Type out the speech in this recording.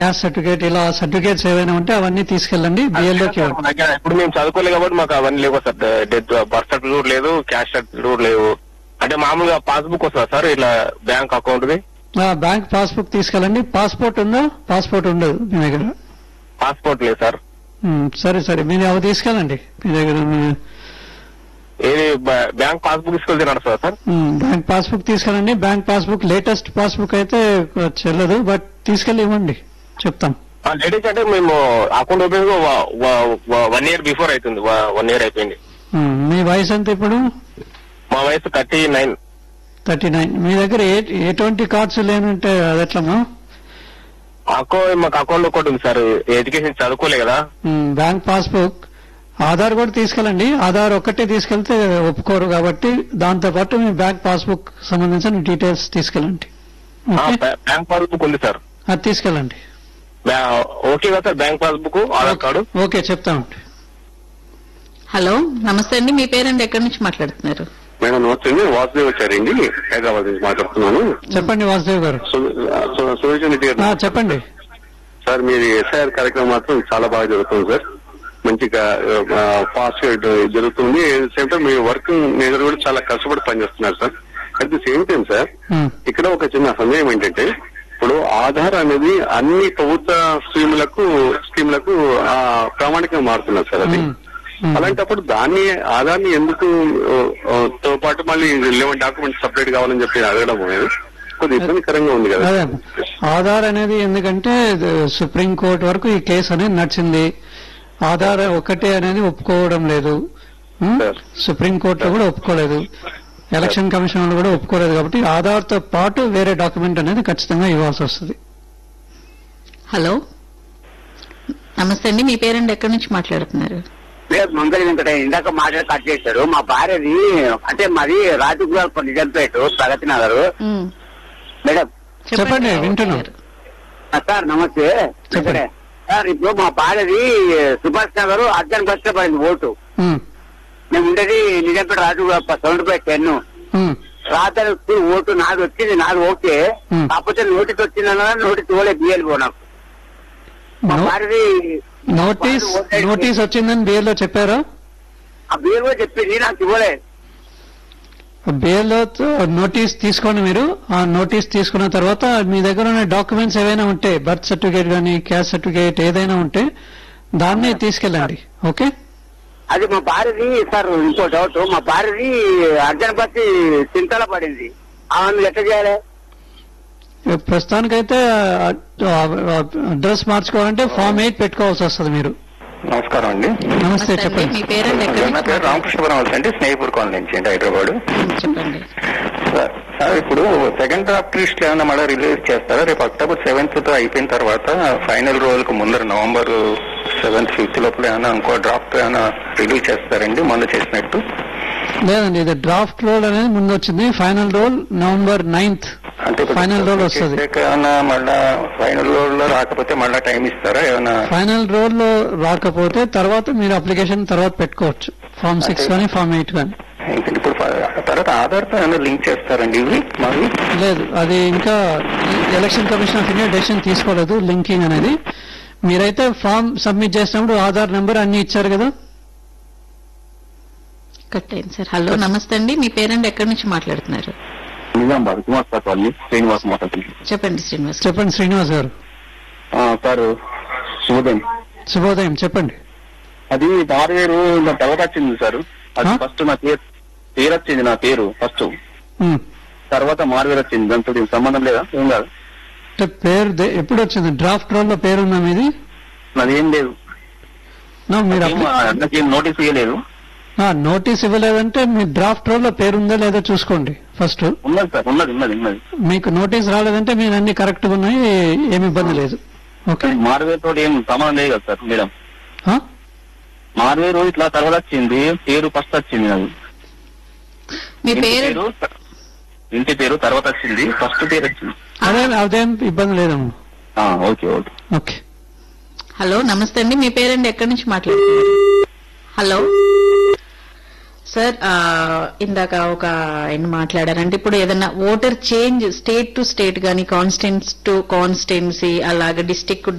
Caste certificate ఇలా certificates ఏవైనా ఉంటే అవన్నీ తీసుకెళ్ళండి బిఎల్ఓకి సార్, మా దగ్గర ఇప్పుడు మేము చదువుకోలేదు కాబట్టి మాకు అవన్నీ లేవు సార్ డెత్ బర్త్ సర్టిఫికేట్ లేదు క్యాష్ సర్టిఫికేట్ లేవు అంటే మామూలుగా పాస్బుక్ వస్తుందా సార్ ఇట్లా bank account the bank passbook తీసుకెళ్ళండి పాస్పోర్ట్ ఉందా పాస్పోర్ట్ ఉండదు మీ దగ్గర పాస్పోర్ట్ లేదు సార్ ఉమ్, సరే సరే మీరు అవి తీసుకెళ్ళండి మీ దగ్గర ఉన్న- ఏది బ- బ్యాంక్ పాస్బుక్ తీసుకెళ్తే నడుస్తుందా సార్ ఉమ్, బ్యాంక్ పాస్బుక్ తీసుకెళ్ళండి బ్యాంక్ పాస్బుక్ లేటెస్ట్ పాస్బుక్ అయితే చెల్లదు బట్ తీసుకెళ్ళి ఇవ్వండి చెప్తాం లేడీస్ అంటే మేము account open one year before అవుతుంది వన్ ఇయర్ అయిపోయింది ఉమ్, మీ వయసు ఎంత ఇప్పుడు మా వయసు థర్టీ నైన్ థర్టీ నైన్ మీ దగ్గర ఏ- ఎటువంటి కార్డ్స్ లేనంటే అది ఎట్లమ్మా అకౌంట్ మాకు అకౌంట్ ఒకటి ఉంది సార్ ఎడ్యుకేషన్ చదువుకోలే కదా ఉమ్, బ్యాంక్ పాస్బుక్ ఆధార్ కూడా తీసుకెళ్ళండి ఆధార్ ఒక్కటే తీసుకెళ్తే ఒప్పుకోరు కాబట్టి దాంతో పాటు మీ బ్యాంక్ పాస్బుక్ సంబంధించిన డీటెయిల్స్ తీసుకెళ్ళండి ఆ, ఓకే బ్యా- బ్యాంక్ పాస్బుక్ ఉంది సార్ అది తీసుకెళ్ళండి బ్యా- ఓకే కదా sir bank passbook Aadhaar card okay చెప్తామండి హలో నమస్తే అండి మీ పేరండి ఎక్కడి నుంచి మాట్లాడుతున్నారు మేడం నమస్తే అండి వాసుదేవ్ వచ్చారండి హైదరాబాద్ నుంచి మాట్లాడుతున్నాను చెప్పండి వాసుదేవ్ గారు సు- సు- సురేషన్ రెడ్డి ఆ, గారు చెప్పండి సార్ మీరు ఎస్ఐఆర్ కార్యక్రమం మాత్రం చాలా బాగా జరుగుతుంది సార్ మంచిగా ఫాస్ట్ గా జరుగుతుంది సేమ్ టైం మీ వర్క్ మీరు కూడా చాలా కష్టపడి పనిచేస్తున్నారు sir at the same time sir um, ఇక్కడ ఒక చిన్న సందేహం ఏంటంటే ఇప్పుడు ఆధార్ అనేది అన్ని ప్రభుత్వ స్కీములకు స్కీములకు ఆ, ప్రామాణికంగా మారుతున్నారు సార్ అది ఉమ్, ఉమ్. అలాంటప్పుడు దాన్ని ఆధార్ని ఎందుకు ఆ, ఆ, తో పాటు మళ్ళీ లెవెన్ డాక్యుమెంట్స్ సపరేట్ కావాలని చెప్పి అడగడం అనేది కొద్దిగా ఇబ్బందికరంగా ఉంది కదా అదే ఆధార్ అనేది ఎందుకంటే సుప్రీం కోర్టు వరకు ఈ కేసు అనేది నడిచింది ఆధార్ ఒకటే అనేది ఒప్పుకోవడం లేదు ఉమ్, సార్. సుప్రీం కోర్టులో కూడా ఒప్పుకోలేదు ఎలక్షన్ కమిషన్ వాళ్ళు కూడా ఒప్పుకోలేదు కాబట్టి ఆధార్ తో పాటు వేరే డాక్యుమెంట్ అనేది ఖచ్చితంగా ఇవ్వాల్సి వస్తుంది హలో నమస్తే అండి మీ పేరండి ఎక్కడి నుంచి మాట్లాడుతున్నారు లేదు మంగళ వెంకటయ్య ఇందాక మాట్లాడి కట్ చేశారు మా భార్యది అంటే మాది రాజగురాల నిజంపేట ప్రగతి నగర్ ఉమ్, మేడం చెప్పండి, వింటున్నాం. ఆ, సార్ నమస్తే చెప్పండి. సార్ ఇప్పుడు మా భార్యది సుభాష్ నగర్ అర్జన్ బస్ లో పడింది ఓటు ఉమ్, మేము ఉండేది నిజంపేట రాజగురాల సెవెంటీ ఫైవ్ టెన్ ఉమ్, రాత్రి ఓటు నాది వచ్చింది నాది ఓకే Hmm. కాకపోతే నోటీస్ వచ్చిందన్న నోటీస్ ఇవ్వలేదు బిఎల్ఓ నాకు మా నో- భార్యది నోటీస్ నోటీస్ వచ్చిందని బిఏలో చెప్పారా ఆ బిఎల్ఓ చెప్పింది నాకు ఇవ్వలేదు బిఏలో నోటీస్ తీసుకోండి మీరు ఆ నోటీస్ తీసుకున్న తర్వాత మీ దగ్గర ఉన్న డాక్యుమెంట్స్ ఏవైనా ఉంటే బర్త్ సర్టిఫికేట్ కానీ క్యాస్ట్ సర్టిఫికేట్ ఏదైనా ఉంటే దాన్నే తీసుకెళ్ళండి ఓకే అది మా భార్యది సార్ ఇంకో డౌట్ మా భార్యది అర్జున్ బస్సి చింతల పడింది ఆమె ఎట్లా చేయాలి ప్రస్తుతానికైతే అడ్రస్ మార్చుకోవాలంటే ఫామ్ ఎయిట్ పెట్టుకోవాల్సి వస్తుంది మీరు నమస్కారం అండి నమస్తే నమస్తే అండి చెప్పండి మీ పేరండి ఎక్కడి నా నుంచి పేరు రామకృష్ణపురం హౌస్ అండి స్నేహిపూర్ కాలనీ నుంచి అండి హైదరాబాద్ ఉమ్, చెప్పండి సార్ సార్ ఇప్పుడు సెకండ్ డ్రాఫ్ట్ లిస్ట్ ఏమైనా మళ్ళీ రిలీజ్ చేస్తారా రేపు అక్టోబర్ సెవెంత్ తో అయిపోయిన తర్వాత ఫైనల్ రోజులకు కు ముందర నవంబర్ సెవెంత్ ఫిఫ్త్ లోపల ఏమైనా ఇంకో డ్రాఫ్ట్ ఏమైనా రిలీజ్ చేస్తారండి మొన్న చేసినట్టు లేదండి ఇది డ్రాఫ్ట్ రోల్ అనేది ముందు వచ్చింది ఫైనల్ రోల్ నవంబర్ నైన్త్ అంటే ఇప్పుడు ఫైనల్ రోల్ వస్తుంది చేసాక ఏమైనా మళ్ళా ఫైనల్ రోల్ లో రాకపోతే మళ్ళా టైం ఇస్తారా ఏమైనా ఫైనల్ రోల్ లో రాకపోతే తర్వాత మీరు అప్లికేషన్ తర్వాత పెట్టుకోవచ్చు ఫామ్ సిక్స్ కానీ ఫామ్ ఎయిట్ కానీ ఇంకా ఇప్పుడు ఫ- తర్వాత ఆధార్ తో ఏమైనా లింక్ చేస్తారండి ఇవి మరి లేదు అది ఇంకా Election Commission of India decision తీసుకోలేదు లింకింగ్ అనేది మీరైతే ఫామ్ సబ్మిట్ చేసినప్పుడు ఆధార్ నెంబర్ అన్ని ఇచ్చారు కదా కట్ అయింది సార్ హలో నమస్తే అండి మీ పేరండి ఎక్కడి నుంచి మాట్లాడుతున్నారు నిజామాబాద్ కుమార్ సార్ వాళ్ళు శ్రీనివాస్ మాట్లాడుతుంది చెప్పండి శ్రీనివాస్ చెప్పండి శ్రీనివాస్ గారు సార్ శుభోదయం శుభోదయం చెప్పండి అది ఆరు వేరు నా తర్వాత వచ్చింది సార్ అది ఆ? ఫస్ట్ నా పేరు పేరు వచ్చింది నా పేరు ఫస్ట్ ఉమ్. తర్వాత మారువేరు వచ్చింది దాంతో దీనికి సంబంధం లేదా ఏం కాదు అంటే పేరు దే- ఎప్పుడు వచ్చింది డ్రాఫ్ట్ రోల్ లో పేరు ఉందా మీది నాది ఏం లేదు No, మీరు నాకేం- నాకేం నోటీస్ ఇవ్వలేదు నోటీస్ ఇవ్వలేదంటే మీ డ్రాఫ్ట్ రోల్ లో పేరు ఉందా లేదో చూసుకోండి ఫస్ట్ ఉన్నది సార్ ఉన్నది ఉన్నది ఉన్నది మీకు నోటీస్ రాలేదంటే మీరు అన్ని కరెక్ట్ గా ఉన్నాయి ఏమి ఇబ్బంది లేదు ఓకే మారువేరు తోటి ఏం సంబంధం లేదు కదా సార్ మేడం ఆ? మారువేరు ఇట్లా తర్వాత వచ్చింది పేరు ఫస్ట్ వచ్చింది నాది మీ ఇంటి పేరు ఇంటి పేరు తర్వాత వచ్చింది ఫస్ట్ పేరు వచ్చింది అదే అదేం ఇబ్బంది లేదమ్మా ఆ, ఓకే ఓకే ఓకే హలో నమస్తే అండి మీ పేరండి ఎక్కడి నుంచి మాట్లాడుతున్నారు హలో సార్ ఆ, ఇందాక ఒక ఆయన మాట్లాడారంటే ఇప్పుడు ఏదైనా voter change state to state గానీ కాన్స్టిట్యూన్స్ టు కాన్స్టిట్యున్సీ అలాగే డిస్టిక్